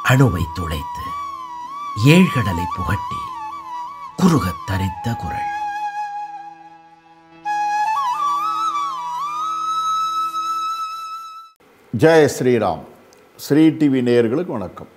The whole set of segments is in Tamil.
அணுவை துளைத்து ஏழ்கடலை புகட்டி குறுகத் தரித்த குரல் ஜெய ஸ்ரீராம் ஸ்ரீ டிவி நேயர்களுக்கு வணக்கம்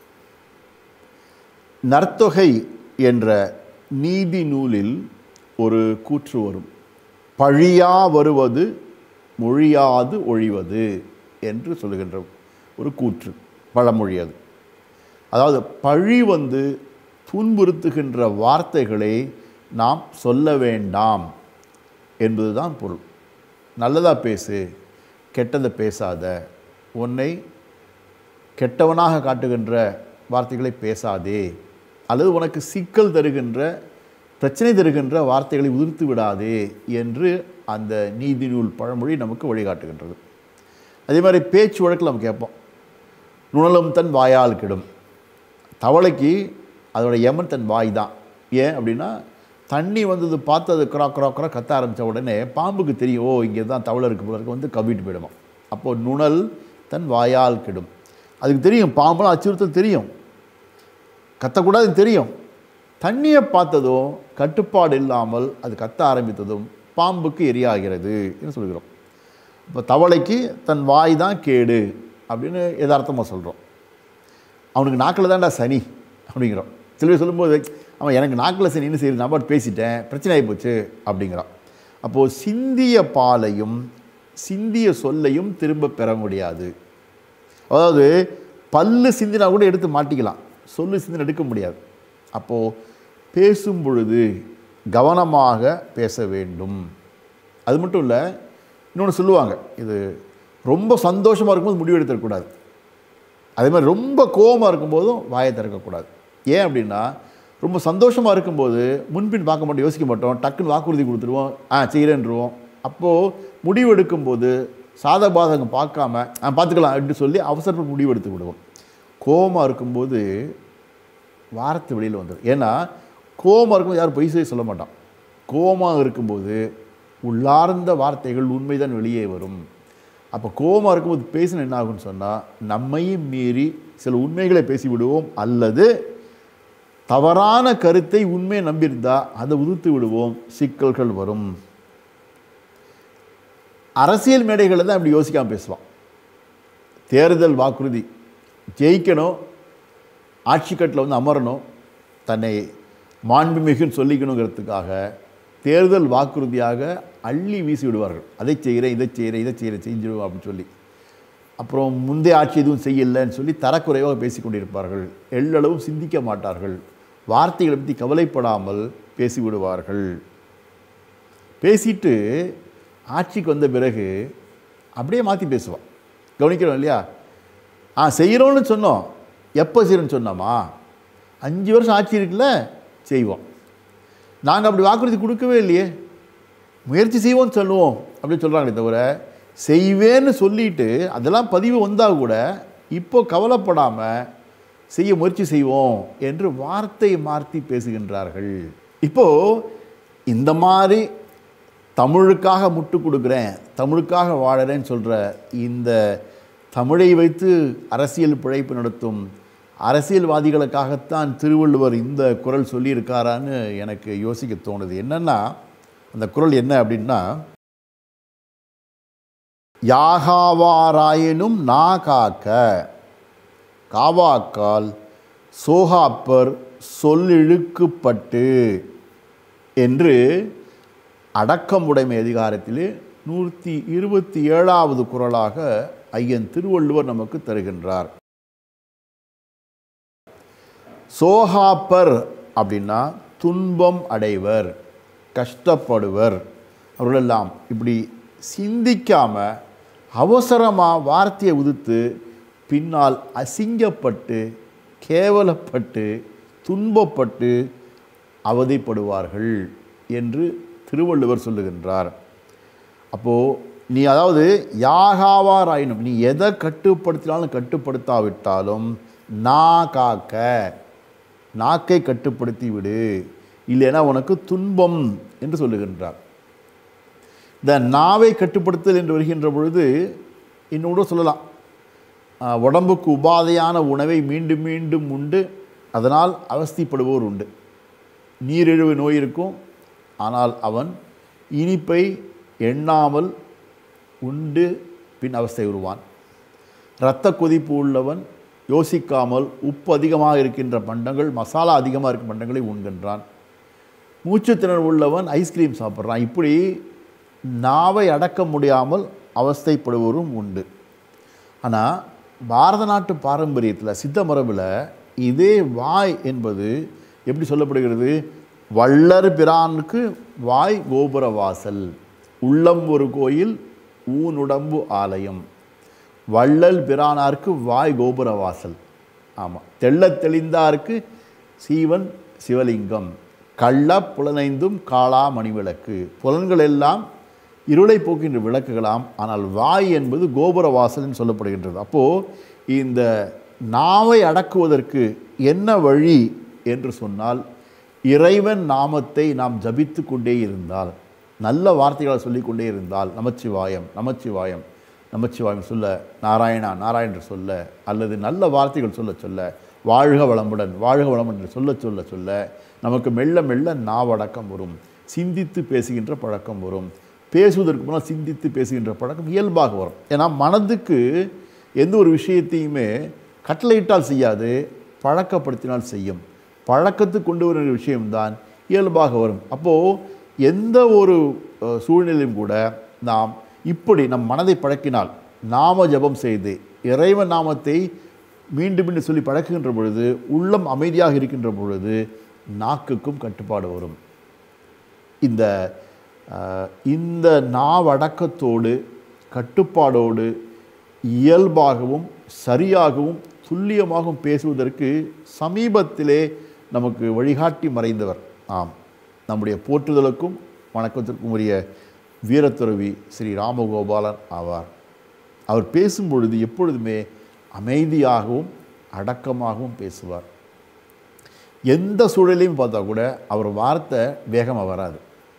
நற்தொகை என்ற நீதி நூலில் ஒரு கூற்று வரும் பழியா வருவது மொழியாது ஒழிவது என்று சொல்லுகின்ற ஒரு கூற்று பழமொழி அது அதாவது பழி வந்து துன்புறுத்துகின்ற வார்த்தைகளை நாம் சொல்ல வேண்டாம் என்பதுதான் பொருள் நல்லதாக பேசு கெட்டதை பேசாத உன்னை கெட்டவனாக காட்டுகின்ற வார்த்தைகளை பேசாதே அல்லது உனக்கு சிக்கல் தருகின்ற பிரச்சனை தருகின்ற வார்த்தைகளை உதிர்த்து விடாதே என்று அந்த நீதி நூல் பழமொழி நமக்கு வழிகாட்டுகின்றது அதே மாதிரி பேச்சு வழக்கில் நம்ம கேட்போம் நுணலும் தன் வாயால் கெடும் தவளைக்கு அதோட யமன் தன் வாய் தான் ஏன் அப்படின்னா தண்ணி வந்தது பார்த்து அது குரா குரா குரா கத்த ஆரம்பித்த உடனே பாம்புக்கு தெரியும் ஓ இங்கே தான் தவளை இருக்கு போல இருக்கு வந்து கவிட்டு போயிடுமா அப்போது நுணல் தன் வாயால் கெடும் அதுக்கு தெரியும் பாம்பெல்லாம் அச்சுறுத்தல் தெரியும் கத்தக்கூடாதுன்னு தெரியும் தண்ணியை பார்த்ததும் கட்டுப்பாடு இல்லாமல் அது கத்த ஆரம்பித்ததும் பாம்புக்கு எரியாகிறது என்று சொல்கிறோம் இப்போ தவளைக்கு தன் வாய் தான் கேடு அப்படின்னு யதார்த்தமாக சொல்கிறோம் அவனுக்கு நாக்கில் தான்டா சனி அப்படிங்கிறோம் சில பேர் சொல்லும்போது அவன் எனக்கு நாக்கில் சனின்னு சரி நான் பாட்டு பேசிட்டேன் பிரச்சனை ஆகி போச்சு அப்படிங்கிறான் அப்போது சிந்திய பாலையும் சிந்திய சொல்லையும் திரும்ப பெற முடியாது அதாவது பல்லு சிந்தினா கூட எடுத்து மாட்டிக்கலாம் சொல்லு சிந்தின எடுக்க முடியாது அப்போது பேசும் பொழுது கவனமாக பேச வேண்டும் அது மட்டும் இல்லை இன்னொன்று சொல்லுவாங்க இது ரொம்ப சந்தோஷமாக இருக்கும்போது முடிவு எடுத்துடக்கூடாது அதே மாதிரி ரொம்ப கோபமாக இருக்கும்போதும் வாயை திறக்கக்கூடாது ஏன் அப்படின்னா ரொம்ப சந்தோஷமாக இருக்கும்போது முன்பின் பார்க்க மாட்டோம் யோசிக்க மாட்டோம் டக்குன்னு வாக்குறுதி கொடுத்துருவோம் ஆ செய்கிறேன்ருவோம் அப்போது முடிவு எடுக்கும்போது சாத பாதகம் பார்க்காம ஆ பார்த்துக்கலாம் அப்படின்னு சொல்லி அவசரப்பட்டு முடிவு எடுத்து விடுவோம் கோபமாக இருக்கும்போது வாரத்து வெளியில் வந்துடும் ஏன்னா கோபமாக இருக்கும்போது யாரும் பொய் செய்ய சொல்ல மாட்டான் கோபமாக இருக்கும்போது உள்ளார்ந்த வார்த்தைகள் உண்மைதான் வெளியே வரும் அப்போ கோபமாக இருக்கும்போது பேசின என்ன ஆகும்னு சொன்னால் நம்மையும் மீறி சில உண்மைகளை பேசிவிடுவோம் அல்லது தவறான கருத்தை உண்மையை நம்பியிருந்தா அதை உதிர்த்து விடுவோம் சிக்கல்கள் வரும் அரசியல் மேடைகளில் தான் இப்படி யோசிக்காமல் பேசுவான் தேர்தல் வாக்குறுதி ஜெயிக்கணும் ஆட்சிக்கட்டில் வந்து அமரணும் தன்னை மாண்புமிகுன்னு சொல்லிக்கணுங்கிறதுக்காக தேர்தல் வாக்குறுதியாக அள்ளி வீசி விடுவார்கள் அதை செய்கிறேன் இதை செய்கிறேன் இதை செய்கிறேன் செஞ்சிடுவோம் அப்படின்னு சொல்லி அப்புறம் முந்தைய ஆட்சி எதுவும் செய்யலைன்னு சொல்லி தரக்குறைவாக பேசி கொண்டிருப்பார்கள் எள்ளளவும் சிந்திக்க மாட்டார்கள் வார்த்தைகளை பற்றி கவலைப்படாமல் பேசிவிடுவார்கள் பேசிட்டு ஆட்சிக்கு வந்த பிறகு அப்படியே மாற்றி பேசுவான் கவனிக்கிறோம் இல்லையா ஆ செய்கிறோன்னு சொன்னோம் எப்போ செய்கிறோன்னு சொன்னோமா அஞ்சு வருஷம் ஆட்சி இருக்குல்ல செய்வோம் நாங்கள் அப்படி வாக்குறுதி கொடுக்கவே இல்லையே முயற்சி செய்வோம்னு சொல்லுவோம் அப்படின்னு சொல்கிறாங்களே தவிர செய்வேன்னு சொல்லிட்டு அதெல்லாம் பதிவு வந்தால் கூட இப்போ கவலைப்படாமல் செய்ய முயற்சி செய்வோம் என்று வார்த்தை மாற்றி பேசுகின்றார்கள் இப்போது இந்த மாதிரி தமிழுக்காக முட்டு கொடுக்குறேன் தமிழுக்காக வாழறேன்னு சொல்கிற இந்த தமிழை வைத்து அரசியல் பிழைப்பு நடத்தும் அரசியல்வாதிகளுக்காகத்தான் திருவள்ளுவர் இந்த குரல் சொல்லியிருக்காரான்னு எனக்கு யோசிக்க தோணுது என்னென்னா அந்த குரல் என்ன அப்படின்னா யாகாவாராயினும் நா காக்க காவாக்கால் சோகாப்பர் சொல்லிழுக்குப்பட்டு என்று அடக்கமுடைமை அதிகாரத்திலே நூற்றி இருபத்தி ஏழாவது குரலாக ஐயன் திருவள்ளுவர் நமக்கு தருகின்றார் சோகாப்பர் அப்படின்னா துன்பம் அடைவர் கஷ்டப்படுவர் அவர்களெல்லாம் இப்படி சிந்திக்காமல் அவசரமாக வார்த்தையை உதித்து பின்னால் அசிங்கப்பட்டு கேவலப்பட்டு துன்பப்பட்டு அவதிப்படுவார்கள் என்று திருவள்ளுவர் சொல்லுகின்றார் அப்போது நீ அதாவது யாகாவாராயினும் நீ எதை கட்டுப்படுத்தினாலும் கட்டுப்படுத்தாவிட்டாலும் நா காக்க நாக்கை கட்டுப்படுத்தி விடு இல்லைன்னா உனக்கு துன்பம் என்று சொல்லுகின்றார் இந்த நாவை கட்டுப்படுத்தல் என்று வருகின்ற பொழுது இன்னொன்று சொல்லலாம் ஆஹ், உடம்புக்கு உபாதையான உணவை மீண்டும் மீண்டும் உண்டு அதனால் அவஸ்தைப்படுவோர் உண்டு நீரிழிவு நோய் இருக்கும் ஆனால் அவன் இனிப்பை எண்ணாமல் உண்டு பின் அவஸ்தை வருவான் இரத்த கொதிப்பு உள்ளவன் யோசிக்காமல் உப்பு அதிகமாக இருக்கின்ற பண்டங்கள் மசாலா அதிகமாக இருக்கும் பண்டங்களை உண்கின்றான் மூச்சுத்திணறல் உள்ளவன் ஐஸ்கிரீம் சாப்பிட்றான் இப்படி நாவை அடக்க முடியாமல் அவஸ்தைப்படுவரும் உண்டு ஆனால் பாரத நாட்டு பாரம்பரியத்தில் சித்த மரபில் இதே வாய் என்பது எப்படி சொல்லப்படுகிறது வள்ளர் பிரானுக்கு வாய் கோபுர வாசல் உள்ளம் ஒரு கோயில் ஊனுடம்பு ஆலயம் வள்ளல் பிரானாருக்கு வாய் கோபுர வாசல் ஆமாம் தெள்ளத் தெளிந்தாருக்கு சீவன் சிவலிங்கம் கள்ள புலனைந்தும் காளா மணிவிளக்கு புலன்கள் எல்லாம் இருளை போக்கின்ற விளக்குகளாம் ஆனால் வாய் என்பது கோபுர வாசல்னு சொல்லப்படுகின்றது அப்போது இந்த நாவை அடக்குவதற்கு என்ன வழி என்று சொன்னால் இறைவன் நாமத்தை நாம் ஜபித்து கொண்டே இருந்தால் நல்ல வார்த்தைகளை சொல்லிக்கொண்டே இருந்தால் நமச்சிவாயம் நமச்சிவாயம் நமச்சிவாயம் சொல்ல நாராயணா நாராயணர் சொல்ல அல்லது நல்ல வார்த்தைகள் சொல்ல சொல்ல வாழ்க வளமுடன் வாழ்க வளமுடன் என்று சொல்ல சொல்ல சொல்ல நமக்கு மெல்ல மெல்ல நாவடக்கம் வரும் சிந்தித்து பேசுகின்ற பழக்கம் வரும் பேசுவதற்கு முன்னால் சிந்தித்து பேசுகின்ற பழக்கம் இயல்பாக வரும் ஏன்னா மனதுக்கு எந்த ஒரு விஷயத்தையுமே கட்டளையிட்டால் செய்யாது பழக்கப்படுத்தினால் செய்யும் பழக்கத்துக்கு கொண்டு வருகிற விஷயம்தான் இயல்பாக வரும் அப்போது எந்த ஒரு அஹ், சூழ்நிலையும் கூட நாம் இப்படி நம் மனதை பழக்கினால் நாம ஜெபம் செய்து இறைவன் நாமத்தை மீண்டும் மீண்டும் சொல்லி பழக்குகின்ற பொழுது உள்ளம் அமைதியாக இருக்கின்ற பொழுது நாக்குக்கும் கட்டுப்பாடு வரும் இந்த அஹ், இந்த நாவடக்கத்தோடு கட்டுப்பாடோடு இயல்பாகவும் சரியாகவும் துல்லியமாகவும் பேசுவதற்கு சமீபத்திலே நமக்கு வழிகாட்டி மறைந்தவர் ஆம் நம்முடைய போற்றுதலுக்கும் வணக்கத்திற்கும் உரிய வீரத்துறவி ஸ்ரீ ராமகோபாலன் ஆவார் அவர் பேசும் பொழுது எப்பொழுதுமே அமைதியாகவும் அடக்கமாகவும் பேசுவார் எந்த சூழலையும் பார்த்தா கூட அவர் வார்த்தை வேகமாக வராது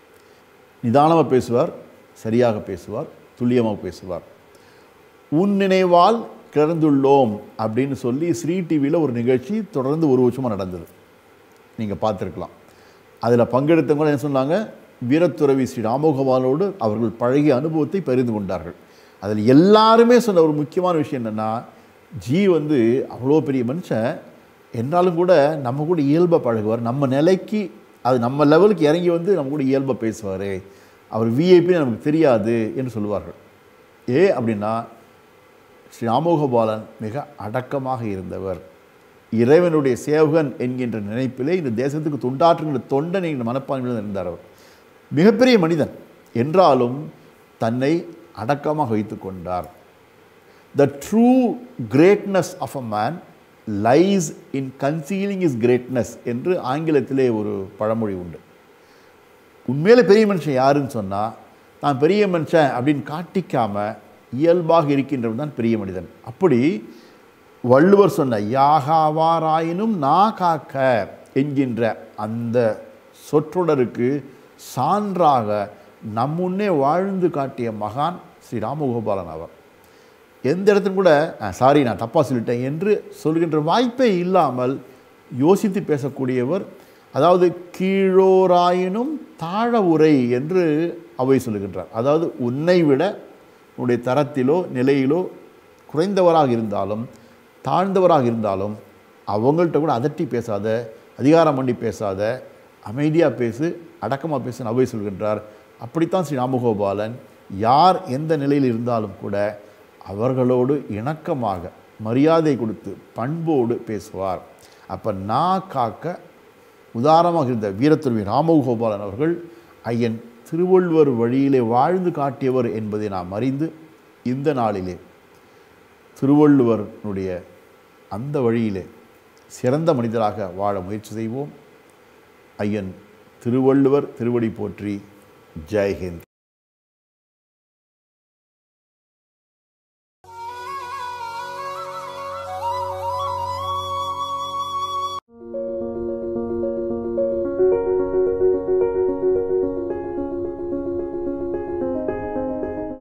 நிதானமாக பேசுவார் சரியாக பேசுவார் துல்லியமாக பேசுவார் உன் நினைவால் கிளர்ந்துள்ளோம் அப்படின்னு சொல்லி ஸ்ரீ டிவியில் ஒரு நிகழ்ச்சி தொடர்ந்து ஒரு வருஷமாக நடந்தது நீங்கள் பார்த்துருக்கலாம் அதில் பங்கெடுத்தவங்க என்ன சொன்னாங்க வீரத்துறவி ஸ்ரீ ராமகோபாலோடு அவர்கள் பழகிய அனுபவத்தை பகிர்ந்து கொண்டார்கள் அதில் எல்லாருமே சொன்ன ஒரு முக்கியமான விஷயம் என்னென்னா ஜி வந்து அவ்வளோ பெரிய மனுஷன் என்றாலும் கூட நம்ம கூட இயல்பாக பழகுவார் நம்ம நிலைக்கு அது நம்ம லெவலுக்கு இறங்கி வந்து நம்ம கூட இயல்பாக பேசுவார் அவர் விஐபி நமக்கு தெரியாது என்று சொல்லுவார்கள் ஏ அப்படின்னா ஸ்ரீ ராமோகபாலன் மிக அடக்கமாக இருந்தவர் இறைவனுடைய சேவகன் என்கின்ற நினைப்பிலே இந்த தேசத்துக்கு தொண்டாற்றுகின்ற தொண்டன் என்கிற மனப்பான்மையில் இருந்தார் அவர் மிகப்பெரிய மனிதன் என்றாலும் தன்னை அடக்கமாக வைத்து கொண்டார் the true greatness of a man lies in concealing is greatness என்று ஆங்கிலத்திலே ஒரு பழமொழி உண்டு உண்மையில பெரிய மனுஷன் யாருன்னு சொன்னால் தான் பெரிய மனுஷன் அப்படின்னு காட்டிக்காம இயல்பாக இருக்கின்றவன் தான் பெரிய மனிதன் அப்படி வள்ளுவர் சொன்ன யாகாவாராயினும் நா காக்க என்கின்ற அந்த சொற்றொடருக்கு சான்றாக நம்முன்னே வாழ்ந்து காட்டிய மகான் ஸ்ரீ ராமகோபாலன் அவர் எந்த இடத்துல கூட சாரி நான் தப்பாக சொல்லிட்டேன் என்று சொல்கின்ற வாய்ப்பே இல்லாமல் யோசித்து பேசக்கூடியவர் அதாவது கீழோராயினும் தாழ உரை என்று அவை சொல்லுகின்றார் அதாவது உன்னை விட உன்னுடைய தரத்திலோ நிலையிலோ குறைந்தவராக இருந்தாலும் தாழ்ந்தவராக இருந்தாலும் அவங்கள்ட்ட கூட அதட்டி பேசாத அதிகாரம் பண்ணி பேசாத அமைதியாக பேசு அடக்கமாக பேசுன்னு அவை சொல்கின்றார் அப்படித்தான் ஸ்ரீ ராமகோபாலன் யார் எந்த நிலையில் இருந்தாலும் கூட அவர்களோடு இணக்கமாக மரியாதை கொடுத்து பண்போடு பேசுவார் அப்போ நான் காக்க உதாரணமாக இருந்த வீரத்துறவி ராமகோபாலன் அவர்கள் ஐயன் திருவள்ளுவர் வழியிலே வாழ்ந்து காட்டியவர் என்பதை நாம் அறிந்து இந்த நாளிலே திருவள்ளுவருடைய அந்த வழியிலே சிறந்த மனிதராக வாழ முயற்சி செய்வோம் ஐயன் திருவள்ளுவர் திருவடி போற்றி ஜெய்ஹிந்த்